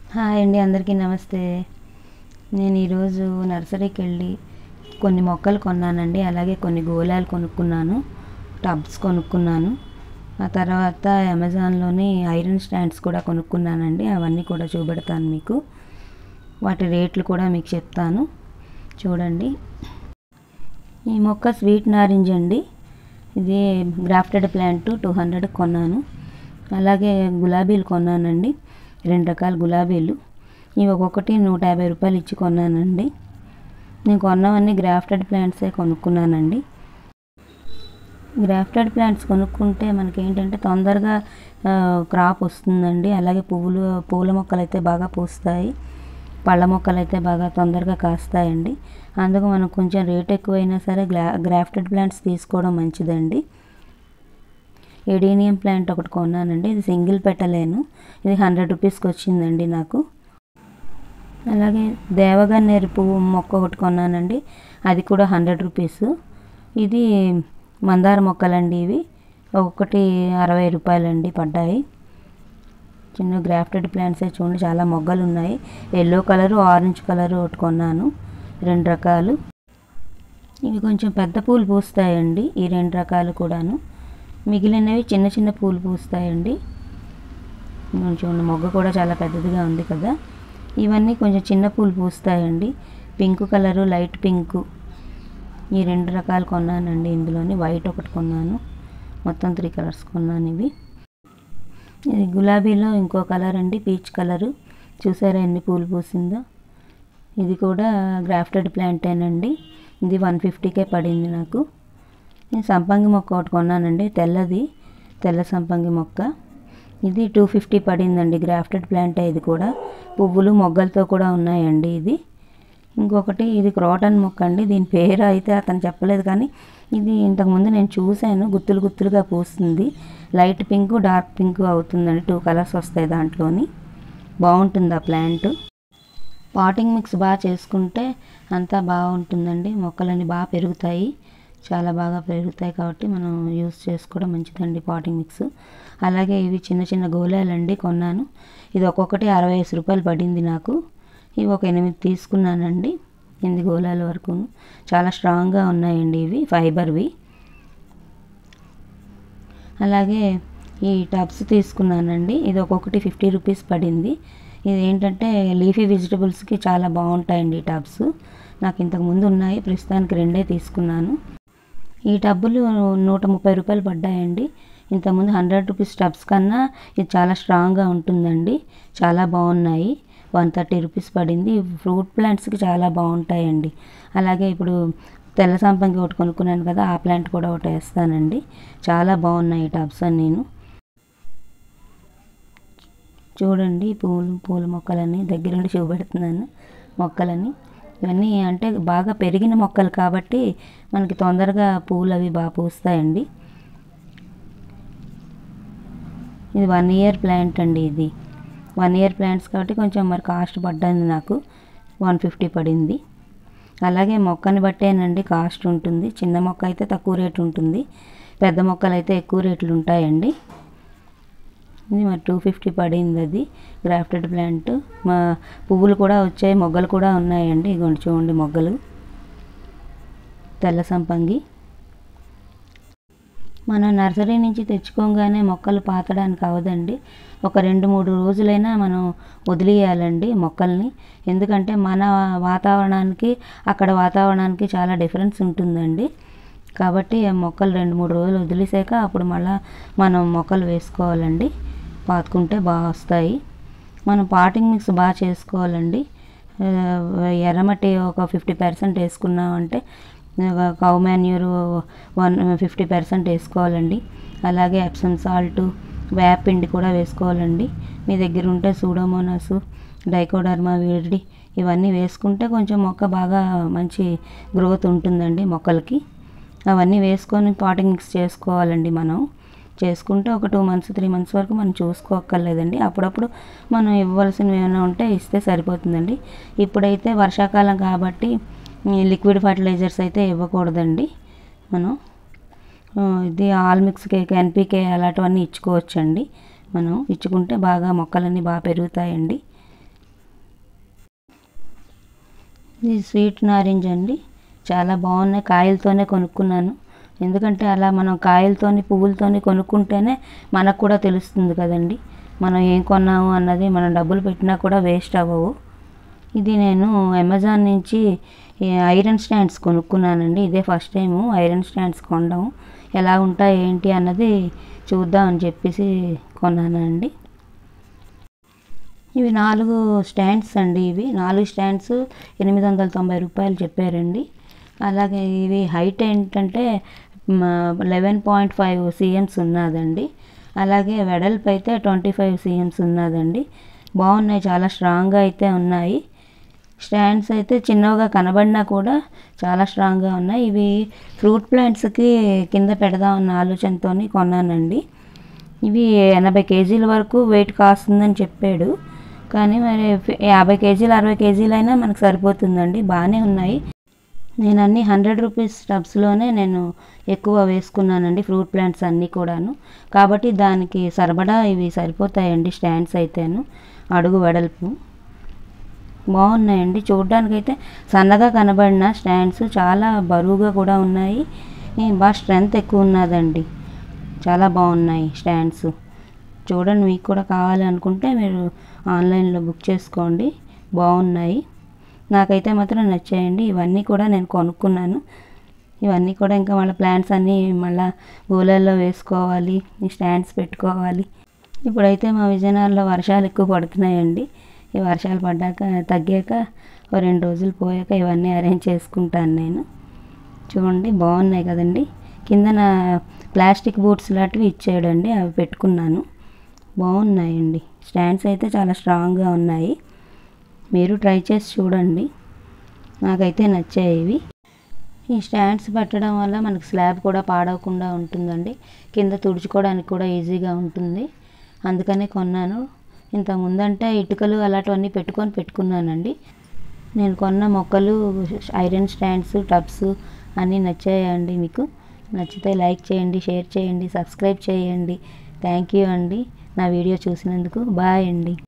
hi అండి అందరికీ నమస్తే నేను ఈరోజు నర్సరీకి వెళ్ళి కొన్ని మొక్కలు కొన్నానండి అలాగే కొన్ని గోళాలు కొనుక్కున్నాను టబ్స్ కొనుక్కున్నాను ఆ తర్వాత అమెజాన్లోని ఐరన్ స్టాండ్స్ కూడా కొనుక్కున్నానండి అవన్నీ కూడా చూపెడతాను మీకు వాటి రేట్లు కూడా మీకు చెప్తాను చూడండి ఈ మొక్క స్వీట్ నారింజ అండి ఇది గ్రాఫ్టెడ్ ప్లాంట్ టూ హండ్రెడ్ కొన్నాను అలాగే గులాబీలు కొన్నానండి రెండు రకాల గులాబీలు ఇవి ఒక్కొక్కటి నూట యాభై రూపాయలు ఇచ్చి కొన్నానండి నేను కొన్నవన్నీ గ్రాఫ్టెడ్ ప్లాంట్సే కొనుక్కున్నానండి గ్రాఫ్టెడ్ ప్లాంట్స్ కొనుక్కుంటే మనకి ఏంటంటే తొందరగా ఆ, క్రాప్ వస్తుందండి అలాగే పువ్వులు పూల మొక్కలు అయితే బాగా పూస్తాయి పళ్ళ మొక్కలు అయితే బాగా తొందరగా కాస్తాయండి అందుకు మనకు కొంచెం రేట్ ఎక్కువైనా సరే గ్రా గ్రాఫ్టెడ్ ప్లాంట్స్ తీసుకోవడం మంచిదండి ఎడీనియం ప్లాంట్ ఒకటి కొన్నానండి ఇది సింగిల్ పెట్టలేను ఇది హండ్రెడ్ రూపీస్కి వచ్చిందండి నాకు అలాగే దేవగన్నేరు పువ్వు మొక్క ఒకటి కొన్నానండి అది కూడా హండ్రెడ్ రూపీస్ ఇది మందార మొక్కలండి ఇవి ఒక్కొక్కటి అరవై రూపాయలండి పడ్డాయి చిన్న గ్రాఫ్టెడ్ ప్లాంట్సే చూడండి చాలా మొగ్గలు ఉన్నాయి ఎల్లో కలరు ఆరెంజ్ కలరు ఒకటి కొన్నాను రెండు రకాలు ఇవి కొంచెం పెద్ద పూలు పూస్తాయండి ఈ రెండు రకాలు కూడాను మిగిలినవి చిన్న చిన్న పూలు పూస్తాయండి ఇదిగోండి చూడండి మొగ్గ కూడా చాలా పెద్దదిగా ఉంది కదా ఇవన్నీ కొంచెం చిన్న పూలు పూస్తాయండి పింక్ కలరు లైట్ పింక్ ఈ రెండు రకాలు కొన్నానండి ఇందులోని వైట్ ఒకటి కొన్నాను మొత్తం త్రీ కలర్స్ కొన్నాను ఇవి ఇది గులాబీలో ఇంకో కలర్ అండి పీచ్ కలరు చూసారా ఎన్ని పూలు పూసిందో ఇది కూడా గ్రాఫ్టెడ్ ప్లాంటేనండి ఇది వన్ ఫిఫ్టీకే పడింది నాకు నేను సంపంగి మొక్క ఒకటి కొన్నానండి తెల్లది తెల్ల సంపంగి మొక్క ఇది టూ ఫిఫ్టీ పడిందండి గ్రాఫ్టెడ్ ప్లాంటే ఇది కూడా పువ్వులు మొగ్గలతో కూడా ఉన్నాయండి ఇది ఇంకొకటి ఇది క్రోటన్ మొక్క అండి దీని పేరు అయితే అతను చెప్పలేదు కానీ ఇది ఇంతకుముందు నేను చూశాను గుత్తులు గుత్తులుగా పూస్తుంది లైట్ పింక్ డార్క్ పింక్ అవుతుందండి టూ కలర్స్ వస్తాయి దాంట్లోని బాగుంటుంది ఆ ప్లాంట్ పాటింగ్ మిక్స్ బాగా చేసుకుంటే అంతా బాగుంటుందండి మొక్కలన్నీ బాగా పెరుగుతాయి చాలా బాగా పెరుగుతాయి కాబట్టి మనం యూస్ చేసుకోవడం మంచిదండి పాటింగ్ మిక్స్ అలాగే ఇవి చిన్న చిన్న గోళాలండి కొన్నాను ఇది ఒక్కొక్కటి అరవై ఐదు రూపాయలు పడింది నాకు ఇవి ఒక ఎనిమిది తీసుకున్నానండి ఎనిమిది గోళాల వరకు చాలా స్ట్రాంగ్గా ఉన్నాయండి ఇవి ఫైబర్వి అలాగే ఈ టబ్స్ తీసుకున్నానండి ఇది ఒక్కొక్కటి ఫిఫ్టీ రూపీస్ పడింది ఇది ఏంటంటే లీఫీ వెజిటబుల్స్కి చాలా బాగుంటాయండి ఈ టబ్స్ నాకు ఇంతకు ముందు ఉన్నాయి ప్రస్తుతానికి రెండే తీసుకున్నాను ఈ టబ్బులు నూట ముప్పై రూపాయలు పడ్డాయండి ఇంతకుముందు హండ్రెడ్ రూపీస్ టబ్స్ కన్నా ఇది చాలా స్ట్రాంగ్గా ఉంటుందండి చాలా బాగున్నాయి వన్ థర్టీ రూపీస్ పడింది ఫ్రూట్ ప్లాంట్స్కి చాలా బాగుంటాయండి అలాగే ఇప్పుడు తెల్ల సంపంగి ఒకటి కొనుక్కున్నాను కదా ఆ ప్లాంట్ కూడా ఒకటి వేస్తానండి చాలా బాగున్నాయి ఈ టబ్స్ అని నేను చూడండి పూలు పూల మొక్కలని దగ్గరుండి చూపెడుతున్నాను మొక్కలని ఇవన్నీ అంటే బాగా పెరిగిన మొక్కలు కాబట్టి మనకి తొందరగా పూలు అవి బాగా పూస్తాయండి ఇది వన్ ఇయర్ ప్లాంట్ అండి ఇది వన్ ఇయర్ ప్లాంట్స్ కాబట్టి కొంచెం మరి కాస్ట్ పడ్డది నాకు వన్ ఫిఫ్టీ పడింది అలాగే మొక్కని బట్టేనండి కాస్ట్ ఉంటుంది చిన్న మొక్క అయితే తక్కువ రేటు ఉంటుంది పెద్ద మొక్కలు అయితే ఎక్కువ రేట్లు ఉంటాయండి ఇది మరి టూ ఫిఫ్టీ పడింది అది గ్రాఫ్టెడ్ ప్లాంట్ మా పువ్వులు కూడా వచ్చాయి మొగ్గలు కూడా ఉన్నాయండి ఇగోండి చూడండి మొగ్గలు తెల్ల సంపంగి మనం నర్సరీ నుంచి తెచ్చుకోగానే మొక్కలు పాతడానికి అవదండి ఒక రెండు మూడు రోజులైనా మనం వదిలేయాలండి మొక్కల్ని ఎందుకంటే మన వాతావరణానికి అక్కడ వాతావరణానికి చాలా డిఫరెన్స్ ఉంటుందండి కాబట్టి ఆ మొక్కలు రెండు మూడు రోజులు వదిలేసాక అప్పుడు మళ్ళీ మనం మొక్కలు వేసుకోవాలండి పాతుకుంటే బాగా వస్తాయి మనం పాటింగ్ మిక్స్ బాగా చేసుకోవాలండి ఆ, ఎర్రమట్టి ఒక ఫిఫ్టీ పర్సెంట్ వేసుకున్నామంటే cow manure one fifty percent వేసుకోవాలండి అలాగే ఎప్సమ్ సాల్ట్ వేపిండి కూడా వేసుకోవాలండి మీ దగ్గర ఉంటే సూడోమోనాస్ డైకోడర్మా వీడి ఇవన్నీ వేసుకుంటే కొంచెం మొక్క బాగా మంచి గ్రోత్ ఉంటుందండి మొక్కలకి అవన్నీ వేసుకొని పాటింగ్ మిక్స్ చేసుకోవాలండి మనం చేసుకుంటే ఒక టూ మంత్స్ త్రీ మంత్స్ వరకు మనం చూసుకోక్కర్లేదండి అప్పుడప్పుడు మనం ఇవ్వాల్సినవి ఏమైనా ఉంటే ఇస్తే సరిపోతుందండి ఇప్పుడైతే వర్షాకాలం కాబట్టి ఈ లిక్విడ్ ఫర్టిలైజర్స్ అయితే ఇవ్వకూడదండి మనం ఆ, ఇది ఆల్ మిక్స్ కేక్ ఎన్పికే అలాంటివన్నీ ఇచ్చుకోవచ్చండి మనం ఇచ్చుకుంటే బాగా మొక్కలన్నీ బాగా పెరుగుతాయండి ఇది స్వీట్ నారింజ అండి చాలా బాగున్నాయి కాయలతోనే కొనుక్కున్నాను ఎందుకంటే అలా మనం కాయలతోని పువ్వులతోని కొనుక్కుంటేనే మనకు కూడా తెలుస్తుంది కదండి మనం ఏం కొన్నాము అన్నది మనం డబ్బులు పెట్టినా కూడా వేస్ట్ అవ్వవు ఇది నేను అమెజాన్ నుంచి ఈ ఐరన్ స్టాండ్స్ కొనుక్కున్నానండి ఇదే ఫస్ట్ టైము ఐరన్ స్టాండ్స్ కొనడం ఎలా ఉంటాయి ఏంటి అన్నది చూద్దాం అని చెప్పేసి కొన్నానండి ఇవి నాలుగు స్టాండ్స్ అండి ఇవి నాలుగు స్టాండ్స్ ఎనిమిది వందల తొంభై రూపాయలు చెప్పారండి అలాగే ఇవి హైట్ ఏంటంటే లెవెన్ పాయింట్ ఫైవ్ సిఎమ్స్ ఉన్నదండి అలాగే వెడల్పు అయితే ట్వంటీ ఫైవ్ సిఎమ్స్ ఉన్నదండి బాగున్నాయి చాలా స్ట్రాంగ్గా అయితే ఉన్నాయి స్టాండ్స్ అయితే చిన్నవిగా కనబడినా కూడా చాలా స్ట్రాంగ్గా ఉన్నాయి ఇవి ఫ్రూట్ ప్లాంట్స్కి కింద పెడదామన్న ఆలోచనతో కొన్నానండి ఇవి ఎనభై కేజీల వరకు వెయిట్ కాస్తుందని చెప్పాడు కానీ మరి ఫి- యాభై కేజీలు అరవై కేజీలైనా మనకు సరిపోతుందండి బాగానే ఉన్నాయి నేను అన్ని హండ్రెడ్ రూపీస్ టబ్స్లోనే నేను ఎక్కువ వేసుకున్నానండి ఫ్రూట్ ప్లాంట్స్ అన్నీ కూడాను కాబట్టి దానికి సరిపడా ఇవి సరిపోతాయండి స్టాండ్స్ అయితేను అడుగు వెడల్పు బాగున్నాయండి చూడ్డానికైతే సన్నగా కనబడిన స్టాండ్స్ చాలా బరువుగా కూడా ఉన్నాయి ఈ బాగా స్ట్రెంత్ ఎక్కువ ఉన్నదండి చాలా బాగున్నాయి స్టాండ్స్ చూడండి మీకు కూడా కావాలనుకుంటే మీరు ఆన్లైన్లో బుక్ చేసుకోండి బాగున్నాయి నాకైతే మాత్రం నచ్చాయండి ఇవన్నీ కూడా నేను కొనుక్కున్నాను ఇవన్నీ కూడా ఇంకా మళ్ళీ ప్లాంట్స్ అన్నీ మళ్ళీ గోళాల్లో వేసుకోవాలి ఈ స్టాండ్స్ పెట్టుకోవాలి ఇప్పుడైతే మా విజయనగరంలో వర్షాలు ఎక్కువ పడుతున్నాయండి ఈ వర్షాలు పడ్డాక తగ్గాక ఓ రెండు రోజులు పోయాక ఇవన్నీ అరేంజ్ చేసుకుంటాను నేను చూడండి బాగున్నాయి కదండి కిందన ప్లాస్టిక్ బూట్స్ లాంటివి ఇచ్చాడండి అవి పెట్టుకున్నాను బాగున్నాయండి స్టాండ్స్ అయితే చాలా స్ట్రాంగ్గా ఉన్నాయి మీరు ట్రై చేసి చూడండి నాకైతే నచ్చాయి ఇవి ఈ స్టాండ్స్ పెట్టడం వల్ల మనకు స్లాబ్ కూడా పాడవకుండా ఉంటుందండి కింద తుడుచుకోవడానికి కూడా ఈజీగా ఉంటుంది అందుకనే కొన్నాను ఇంత ముందంటే ఇటుకలు అలాంటివన్నీ పెట్టుకొని పెట్టుకున్నానండి నేను కొన్న మొక్కలు ఐరన్ స్టాండ్స్ టబ్స్ అన్నీ నచ్చాయండి మీకు నచ్చితే లైక్ చేయండి షేర్ చేయండి సబ్స్క్రైబ్ చేయండి థ్యాంక్ యూ అండి నా వీడియో చూసినందుకు బాయ్ అండి